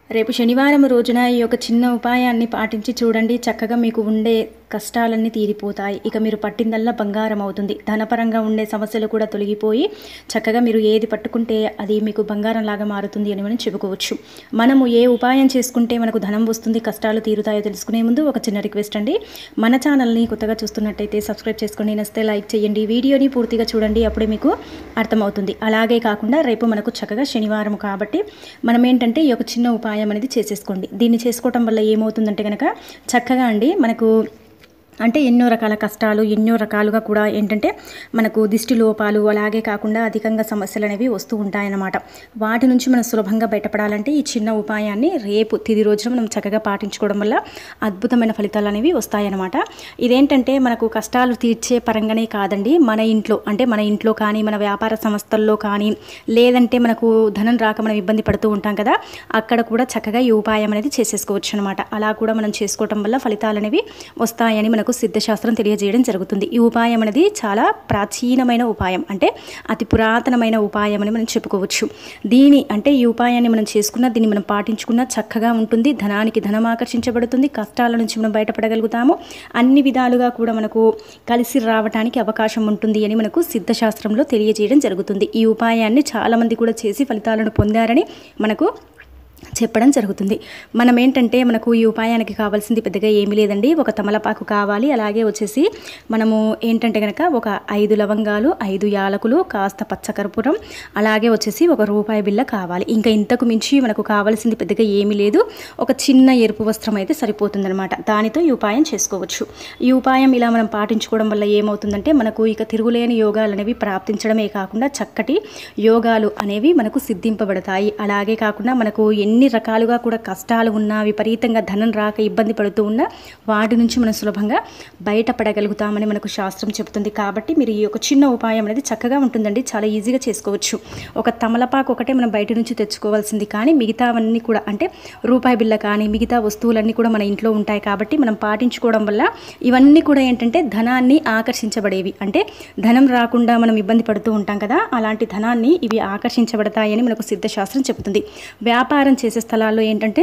రేపు శనివారం రోజున ఈ యొక్క చిన్న ఉపాయాన్ని పాటించి చూడండి చక్కగా మీకు ఉండే కష్టాలన్నీ తీరిపోతాయి ఇక మీరు పట్టిందల్లా బంగారం అవుతుంది ధనపరంగా ఉండే సమస్యలు కూడా తొలగిపోయి చక్కగా మీరు ఏది పట్టుకుంటే అది మీకు బంగారం లాగా మారుతుంది అని మనం చెప్పుకోవచ్చు మనము ఏ ఉపాయం చేసుకుంటే మనకు ధనం వస్తుంది కష్టాలు తీరుతాయో తెలుసుకునే ముందు ఒక చిన్న రిక్వెస్ట్ అండి మన ఛానల్ని కొత్తగా చూస్తున్నట్టయితే సబ్స్క్రైబ్ చేసుకోండి నచ్చితే లైక్ చేయండి వీడియోని పూర్తిగా చూడండి అప్పుడే మీకు అర్థమవుతుంది అలాగే కాకుండా రేపు మనకు చక్కగా శనివారం కాబట్టి మనం ఏంటంటే ఈ యొక్క చిన్న ఉపాయం అనేది చేసేసుకోండి దీన్ని చేసుకోవటం వల్ల ఏమవుతుందంటే కనుక చక్కగా అండి మనకు అంటే ఎన్నో రకాల కష్టాలు ఎన్నో రకాలుగా కూడా ఏంటంటే మనకు దిష్టి లోపాలు అలాగే కాకుండా అధికంగా సమస్యలు అనేవి వస్తూ ఉంటాయన్నమాట వాటి నుంచి మనం సులభంగా బయటపడాలంటే ఈ చిన్న ఉపాయాన్ని రేపు తిది రోజున మనం చక్కగా పాటించుకోవడం వల్ల అద్భుతమైన ఫలితాలు అనేవి వస్తాయన్నమాట ఇదేంటంటే మనకు కష్టాలు తీర్చే పరంగానే కాదండి మన ఇంట్లో అంటే మన ఇంట్లో కానీ మన వ్యాపార సంస్థల్లో కానీ లేదంటే మనకు ధనం రాక మనం ఇబ్బంది పడుతూ ఉంటాం కదా అక్కడ కూడా చక్కగా ఈ ఉపాయం అనేది చేసేసుకోవచ్చు అనమాట అలా కూడా మనం చేసుకోవటం వల్ల ఫలితాలు అనేవి వస్తాయని మనకు సిద్ధశాస్త్రం తెలియజేయడం జరుగుతుంది ఈ ఉపాయం అనేది చాలా ప్రాచీనమైన ఉపాయం అంటే అతి పురాతనమైన ఉపాయం అని మనం చెప్పుకోవచ్చు దీని అంటే ఈ ఉపాయాన్ని మనం చేసుకున్న దీన్ని మనం పాటించుకున్న చక్కగా ఉంటుంది ధనానికి ధనం ఆకర్షించబడుతుంది కష్టాల నుంచి మనం బయటపడగలుగుతాము అన్ని విధాలుగా కూడా మనకు కలిసి రావడానికి అవకాశం ఉంటుంది అని మనకు సిద్ధశాస్త్రంలో తెలియజేయడం జరుగుతుంది ఈ ఉపాయాన్ని చాలామంది కూడా చేసి ఫలితాలను పొందారని మనకు చెప్పడం జరుగుతుంది మనం ఏంటంటే మనకు ఈ ఉపాయానికి కావాల్సింది పెద్దగా ఏమీ లేదండి ఒక తమలపాకు కావాలి అలాగే వచ్చేసి మనము ఏంటంటే కనుక ఒక ఐదు లవంగాలు ఐదు యాలకులు కాస్త పచ్చకర్పూరం అలాగే వచ్చేసి ఒక రూపాయి బిల్ల కావాలి ఇంకా ఇంతకు మించి మనకు కావాల్సింది పెద్దగా ఏమీ లేదు ఒక చిన్న ఎరుపు వస్త్రం అయితే సరిపోతుందన్నమాట దానితో ఈ ఉపాయం చేసుకోవచ్చు ఈ ఉపాయం ఇలా మనం పాటించుకోవడం వల్ల ఏమవుతుందంటే మనకు ఇక తిరుగులేని యోగాలు అనేవి ప్రాప్తించడమే కాకుండా చక్కటి యోగాలు అనేవి మనకు సిద్ధింపబడతాయి అలాగే కాకుండా మనకు ఎన్ని రకాలుగా కూడా కష్టాలు ఉన్నా విపరీతంగా ధనం రాక ఇబ్బంది పడుతూ ఉన్నా వాటి నుంచి మనం సులభంగా బయటపడగలుగుతామని మనకు శాస్త్రం చెబుతుంది కాబట్టి మీరు ఈ యొక్క చిన్న ఉపాయం అనేది చక్కగా ఉంటుందండి చాలా ఈజీగా చేసుకోవచ్చు ఒక తమలపాకు ఒకటే మనం బయట నుంచి తెచ్చుకోవాల్సింది కానీ మిగతావన్నీ కూడా అంటే రూపాయి బిల్ల కానీ మిగతా వస్తువులన్నీ కూడా మన ఇంట్లో ఉంటాయి కాబట్టి మనం పాటించుకోవడం వల్ల ఇవన్నీ కూడా ఏంటంటే ధనాన్ని ఆకర్షించబడేవి అంటే ధనం రాకుండా మనం ఇబ్బంది పడుతూ ఉంటాం కదా అలాంటి ధనాన్ని ఇవి ఆకర్షించబడతాయని మనకు సిద్ధశాస్త్రం చెబుతుంది వ్యాపారం చేసే స్థలాల్లో ఏంటంటే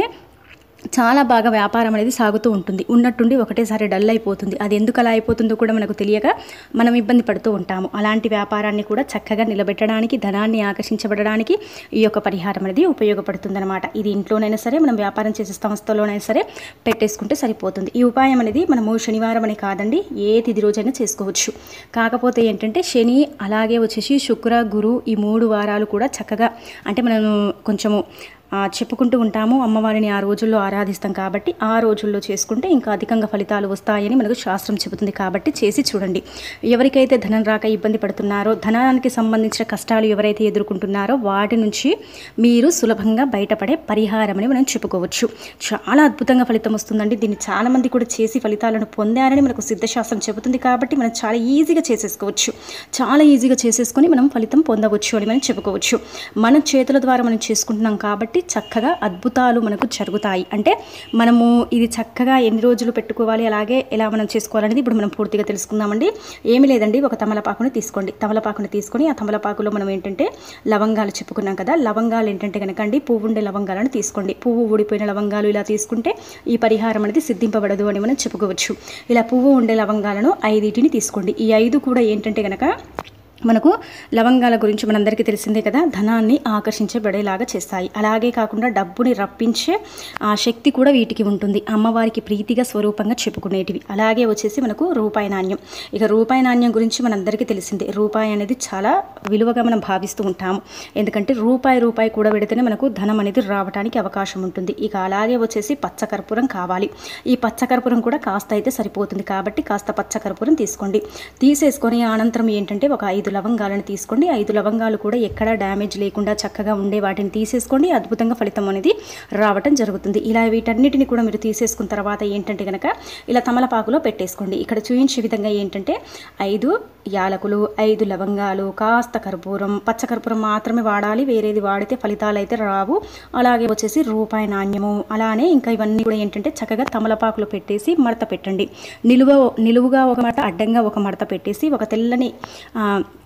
చాలా బాగా వ్యాపారం అనేది సాగుతూ ఉంటుంది ఉన్నట్టుండి ఒకటేసారి డల్ అయిపోతుంది అది ఎందుకు అలా అయిపోతుందో కూడా మనకు తెలియక మనం ఇబ్బంది పడుతూ ఉంటాము అలాంటి వ్యాపారాన్ని కూడా చక్కగా నిలబెట్టడానికి ధనాన్ని ఆకర్షించబడడానికి ఈ యొక్క పరిహారం అనేది ఉపయోగపడుతుందన్నమాట ఇది ఇంట్లోనైనా సరే మనం వ్యాపారం చేసే సంస్థలోనైనా సరే పెట్టేసుకుంటే సరిపోతుంది ఈ ఉపాయం అనేది మనము శనివారం అని కాదండి ఏ తిది రోజైనా చేసుకోవచ్చు కాకపోతే ఏంటంటే శని అలాగే వచ్చేసి శుక్ర గురు ఈ మూడు వారాలు కూడా చక్కగా అంటే మనం కొంచెము ఆ, చెప్పుకుంటూ ఉంటాము అమ్మవారిని ఆ రోజుల్లో ఆరాధిస్తాం కాబట్టి ఆ రోజుల్లో చేసుకుంటే ఇంకా అధికంగా ఫలితాలు వస్తాయని మనకు శాస్త్రం చెబుతుంది కాబట్టి చేసి చూడండి ఎవరికైతే ధనం రాక ఇబ్బంది పడుతున్నారో ధనానికి సంబంధించిన కష్టాలు ఎవరైతే ఎదుర్కొంటున్నారో వాటి నుంచి మీరు సులభంగా బయటపడే పరిహారం అని మనం చెప్పుకోవచ్చు చాలా అద్భుతంగా ఫలితం వస్తుందండి దీన్ని చాలామంది కూడా చేసి ఫలితాలను పొందారని మనకు సిద్ధశాస్త్రం చెబుతుంది కాబట్టి మనం చాలా ఈజీగా చేసేసుకోవచ్చు చాలా ఈజీగా చేసేసుకొని మనం ఫలితం పొందవచ్చు అని మనం చెప్పుకోవచ్చు మన చేతుల ద్వారా మనం చేసుకుంటున్నాం కాబట్టి చక్కగా అద్భుతాలు మనకు జరుగుతాయి అంటే మనము ఇది చక్కగా ఎన్ని రోజులు పెట్టుకోవాలి అలాగే ఎలా మనం చేసుకోవాలనేది ఇప్పుడు మనం పూర్తిగా తెలుసుకుందామండి ఏమీ లేదండి ఒక తమలపాకుని తీసుకోండి తమలపాకుని తీసుకొని ఆ తమలపాకులో మనం ఏంటంటే లవంగాలు చెప్పుకున్నాం కదా లవంగాలు ఏంటంటే కనుక అండి పువ్వు ఉండే లవంగాలను తీసుకోండి పువ్వు ఊడిపోయిన లవంగాలు ఇలా తీసుకుంటే ఈ పరిహారం అనేది సిద్ధింపబడదు అని మనం చెప్పుకోవచ్చు ఇలా పువ్వు ఉండే లవంగాలను ఐదింటిని తీసుకోండి ఈ ఐదు కూడా ఏంటంటే కనుక మనకు లవంగాల గురించి మనందరికీ తెలిసిందే కదా ధనాన్ని ఆకర్షించబడేలాగా చేస్తాయి అలాగే కాకుండా డబ్బుని రప్పించే ఆ శక్తి కూడా వీటికి ఉంటుంది అమ్మవారికి ప్రీతిగా స్వరూపంగా చెప్పుకునేటివి అలాగే వచ్చేసి మనకు రూపాయి నాణ్యం ఇక రూపాయి నాణ్యం గురించి మనందరికీ తెలిసిందే రూపాయి అనేది చాలా విలువగా మనం భావిస్తూ ఉంటాము ఎందుకంటే రూపాయి రూపాయి కూడా పెడితేనే మనకు ధనం అనేది రావడానికి అవకాశం ఉంటుంది ఇక అలాగే వచ్చేసి పచ్చకర్పూరం కావాలి ఈ పచ్చకర్పూరం కూడా కాస్త అయితే సరిపోతుంది కాబట్టి కాస్త పచ్చకర్పూరం తీసుకోండి తీసేసుకొని అనంతరం ఏంటంటే ఒక ఐదు లవంగాలను తీసుకోండి ఐదు లవంగాలు కూడా ఎక్కడా డ్యామేజ్ లేకుండా చక్కగా ఉండే వాటిని తీసేసుకోండి అద్భుతంగా ఫలితం అనేది రావటం జరుగుతుంది ఇలా వీటన్నిటిని కూడా మీరు తీసేసుకున్న తర్వాత ఏంటంటే కనుక ఇలా తమలపాకులో పెట్టేసుకోండి ఇక్కడ చూపించే విధంగా ఏంటంటే ఐదు యాలకులు ఐదు లవంగాలు కాస్త కర్పూరం పచ్చకర్పూరం మాత్రమే వాడాలి వేరేది వాడితే ఫలితాలు అయితే రావు అలాగే వచ్చేసి రూపాయి నాణ్యము అలానే ఇంకా ఇవన్నీ కూడా ఏంటంటే చక్కగా తమలపాకులో పెట్టేసి మడత పెట్టండి నిలువ నిలువుగా ఒక మడత అడ్డంగా ఒక మడత పెట్టేసి ఒక తెల్లని ఆ,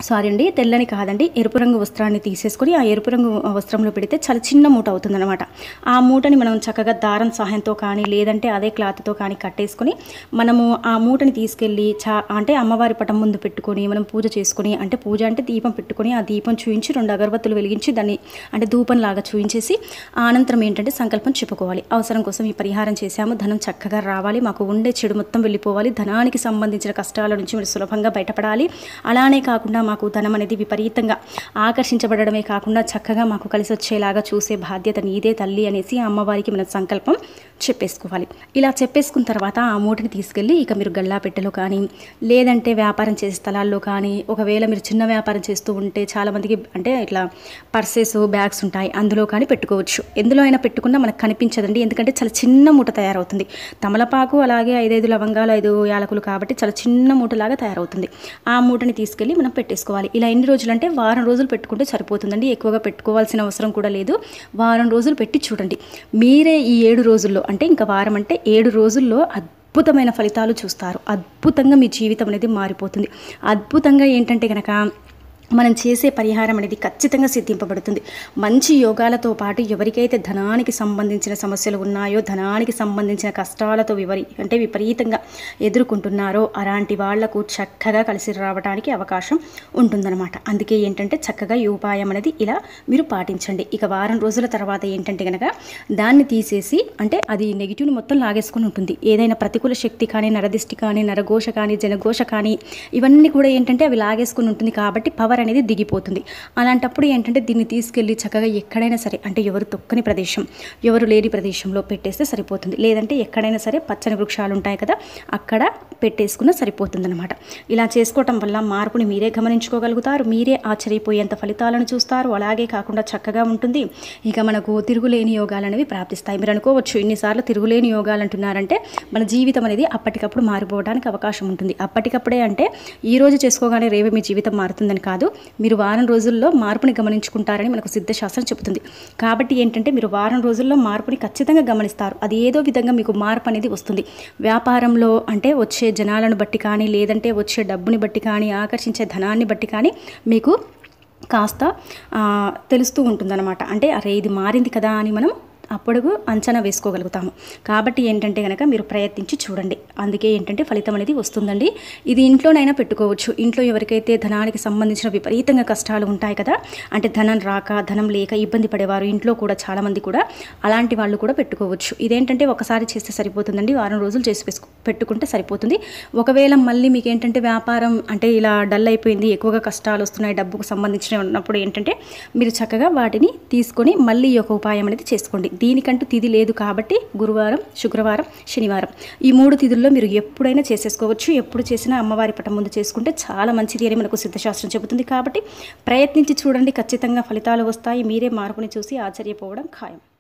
సారీ అండి తెల్లని కాదండి ఎరుపు రంగు వస్త్రాన్ని తీసేసుకొని ఆ ఎరుపు రంగు వస్త్రంలో పెడితే చాలా చిన్న మూట అవుతుందన్నమాట ఆ మూటని మనం చక్కగా దారం సహాయంతో కానీ లేదంటే అదే క్లాత్తో కానీ కట్టేసుకొని మనము ఆ మూటని తీసుకెళ్ళి చా అంటే అమ్మవారి పటం ముందు పెట్టుకొని మనం పూజ చేసుకొని అంటే పూజ అంటే దీపం పెట్టుకొని ఆ దీపం చూయించి రెండు అగరబత్తులు వెలిగించి దాన్ని అంటే ధూపంలాగా చూయించేసి ఆ అనంతరం ఏంటంటే సంకల్పం చెప్పుకోవాలి అవసరం కోసం ఈ పరిహారం చేశాము ధనం చక్కగా రావాలి మాకు ఉండే చెడు మొత్తం వెళ్ళిపోవాలి ధనానికి సంబంధించిన కష్టాల నుంచి మీరు సులభంగా బయటపడాలి అలానే కాకుండా మాకు ధనం అనేది విపరీతంగా ఆకర్షించబడమే కాకుండా చక్కగా మాకు కలిసి వచ్చేలాగా చూసే బాధ్యత నీదే తల్లి అనేసి ఆ అమ్మవారికి మన సంకల్పం చెప్పేసుకోవాలి ఇలా చెప్పేసుకున్న తర్వాత ఆ మూటని తీసుకెళ్ళి ఇక మీరు గల్లాపెట్టెలో కానీ లేదంటే వ్యాపారం చేసే స్థలాల్లో కానీ ఒకవేళ మీరు చిన్న వ్యాపారం చేస్తూ ఉంటే చాలామందికి అంటే ఇట్లా పర్సెస్ బ్యాగ్స్ ఉంటాయి అందులో కానీ పెట్టుకోవచ్చు ఎందులో అయినా పెట్టుకున్నా మనకు కనిపించదండి ఎందుకంటే చాలా చిన్న మూట తయారవుతుంది తమలపాకు అలాగే ఐదైదు లవంగాలు ఐదు యాలకులు కాబట్టి చాలా చిన్న మూటలాగా తయారవుతుంది ఆ మూటని తీసుకెళ్ళి మనం పెట్టేసుకోవాలి ఇలా ఎన్ని రోజులు అంటే వారం రోజులు పెట్టుకుంటే సరిపోతుందండి ఎక్కువగా పెట్టుకోవాల్సిన అవసరం కూడా లేదు వారం రోజులు పెట్టి చూడండి మీరే ఈ ఏడు రోజుల్లో అంటే ఇంకా వారం అంటే ఏడు రోజుల్లో అద్భుతమైన ఫలితాలు చూస్తారు అద్భుతంగా మీ జీవితం అనేది మారిపోతుంది అద్భుతంగా ఏంటంటే కనుక మనం చేసే పరిహారం అనేది ఖచ్చితంగా సిద్ధింపబడుతుంది మంచి యోగాలతో పాటు ఎవరికైతే ధనానికి సంబంధించిన సమస్యలు ఉన్నాయో ధనానికి సంబంధించిన కష్టాలతో వివరి అంటే విపరీతంగా ఎదుర్కొంటున్నారో అలాంటి వాళ్లకు చక్కగా కలిసి రావడానికి అవకాశం ఉంటుందన్నమాట అందుకే ఏంటంటే చక్కగా ఈ ఉపాయం అనేది ఇలా మీరు పాటించండి ఇక వారం రోజుల తర్వాత ఏంటంటే కనుక దాన్ని తీసేసి అంటే అది నెగిటివ్ని మొత్తం లాగేసుకుని ఉంటుంది ఏదైనా ప్రతికూల శక్తి కానీ నరదిష్టి కానీ నరఘోష కానీ జనఘోష కానీ ఇవన్నీ కూడా ఏంటంటే అవి లాగేసుకుని ఉంటుంది కాబట్టి పవర్ అనేది దిగిపోతుంది అలాంటప్పుడు ఏంటంటే దీన్ని తీసుకెళ్ళి చక్కగా ఎక్కడైనా సరే అంటే ఎవరు తొక్కని ప్రదేశం ఎవరు లేని ప్రదేశంలో పెట్టేస్తే సరిపోతుంది లేదంటే ఎక్కడైనా సరే పచ్చని వృక్షాలు ఉంటాయి కదా అక్కడ పెట్టేసుకున్న సరిపోతుందన్నమాట ఇలా చేసుకోవటం వల్ల మార్పుని మీరే గమనించుకోగలుగుతారు మీరే ఆశ్చర్యపోయేంత ఫలితాలను చూస్తారు అలాగే కాకుండా చక్కగా ఉంటుంది ఇక మనకు తిరుగులేని యోగాలు అనేవి ప్రాప్తిస్తాయి మీరు అనుకోవచ్చు ఇన్నిసార్లు తిరుగులేని యోగాలు అంటున్నారంటే మన జీవితం అనేది అప్పటికప్పుడు మారిపోవడానికి అవకాశం ఉంటుంది అప్పటికప్పుడే అంటే ఈ రోజు చేసుకోగానే రేపు మీ జీవితం మారుతుందని కాదు మీరు వారం రోజుల్లో మార్పుని గమనించుకుంటారని మనకు సిద్ధశాస్త్రం చెబుతుంది కాబట్టి ఏంటంటే మీరు వారం రోజుల్లో మార్పుని ఖచ్చితంగా గమనిస్తారు అది ఏదో విధంగా మీకు మార్పు అనేది వస్తుంది వ్యాపారంలో అంటే వచ్చే జనాలను బట్టి కానీ లేదంటే వచ్చే డబ్బుని బట్టి కానీ ఆకర్షించే ధనాన్ని బట్టి కానీ మీకు కాస్త ఆ, తెలుస్తూ ఉంటుందన్నమాట అంటే అరే ఇది మారింది కదా అని మనం అప్పుడు అంచనా వేసుకోగలుగుతాము కాబట్టి ఏంటంటే కనుక మీరు ప్రయత్నించి చూడండి అందుకే ఏంటంటే ఫలితం అనేది వస్తుందండి ఇది ఇంట్లోనైనా పెట్టుకోవచ్చు ఇంట్లో ఎవరికైతే ధనానికి సంబంధించిన విపరీతంగా కష్టాలు ఉంటాయి కదా అంటే ధనం రాక ధనం లేక ఇబ్బంది పడేవారు ఇంట్లో కూడా చాలామంది కూడా అలాంటి వాళ్ళు కూడా పెట్టుకోవచ్చు ఇదేంటంటే ఒకసారి చేస్తే సరిపోతుందండి వారం రోజులు చేసి వేసుకో పెట్టుకుంటే సరిపోతుంది ఒకవేళ మళ్ళీ మీకు ఏంటంటే వ్యాపారం అంటే ఇలా డల్ అయిపోయింది ఎక్కువగా కష్టాలు వస్తున్నాయి డబ్బుకు సంబంధించిన ఉన్నప్పుడు ఏంటంటే మీరు చక్కగా వాటిని తీసుకొని మళ్ళీ ఈ యొక్క ఉపాయం అనేది చేసుకోండి దీనికంటూ తిథి లేదు కాబట్టి గురువారం శుక్రవారం శనివారం ఈ మూడు తిథుల్లో మీరు ఎప్పుడైనా చేసేసుకోవచ్చు ఎప్పుడు చేసినా అమ్మవారి పటం ముందు చేసుకుంటే చాలా మంచిది అని మనకు సిద్ధశాస్త్రం చెబుతుంది కాబట్టి ప్రయత్నించి చూడండి ఖచ్చితంగా ఫలితాలు వస్తాయి మీరే మార్పుని చూసి ఆశ్చర్యపోవడం ఖాయం